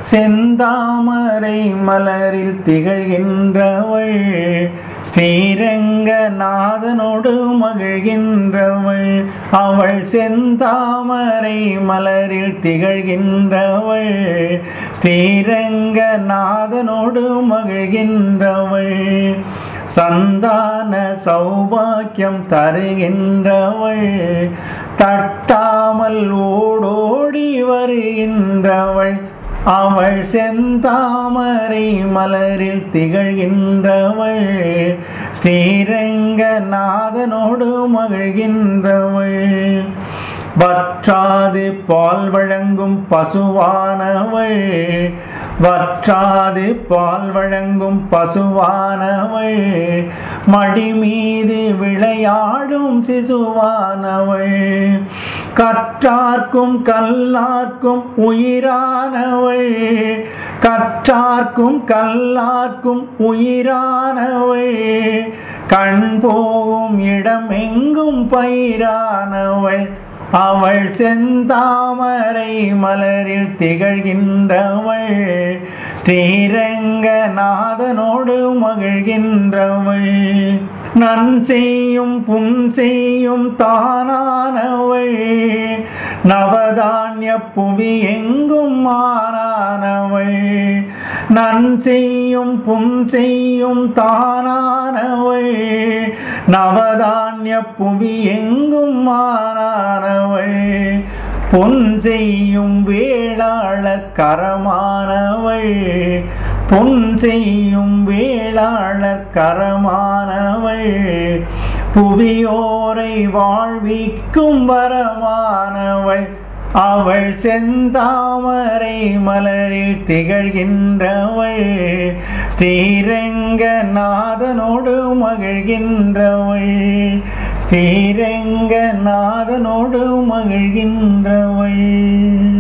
செந்தாமரை மலரில் திகழ்கின்றவள் ஸ்ரீரங்கநாதனோடு மகிழ்கின்றவள் அவள் செந்தாமரை மலரில் திகழ்கின்றவள் ஸ்ரீரங்கநாதனோடு மகிழ்கின்றவள் சந்தான சௌபாக்கியம் தருகின்றவள் தட்டாமல் ஓடோடி வருகின்றவள் அவள் செந்தாமரை மலரில் திகழ்கின்றவள் ஸ்ரீரங்கநாதனோடு மகிழ்கின்றவள் வற்றாது பால் வழங்கும் பசுவானவள் வற்றாது பால் வழங்கும் பசுவானவள் மடி மீது விளையாடும் சிசுவானவள் கற்றார்க்கும் கல்லார்க்கும் உயிரானவள் கற்றார்க்கும் கல்லார்க்கும் உயிரானவள் கண் போகும் இடமெங்கும் பயிரானவள் அவள் செந்தாமரை மலரில் திகழ்கின்றவள் ஸ்ரீரங்கநாதனோடு மகிழ்கின்றவள் நன் செய்யும் புன் செய்யும் தானானவள் நவதானிய புவி எங்கும் மாறானவள் நன் செய்யும் புன் செய்யும் தானானவள் நவதானிய புவி எங்கும் மாறானவள் பொன் செய்யும் வேளாளர் கரமானவள் பொன் செய்யும் வேளாளர் கரமானவள் புவியோரை வாழ்விக்கும் வரமானவள் அவள் செந்தாமரை மலரில் திகழ்கின்றவள் ஸ்ரீரங்கநாதனோடு மகிழ்கின்றவள் ஸ்ரீரங்கநாதனோடு மகிழ்கின்றவள்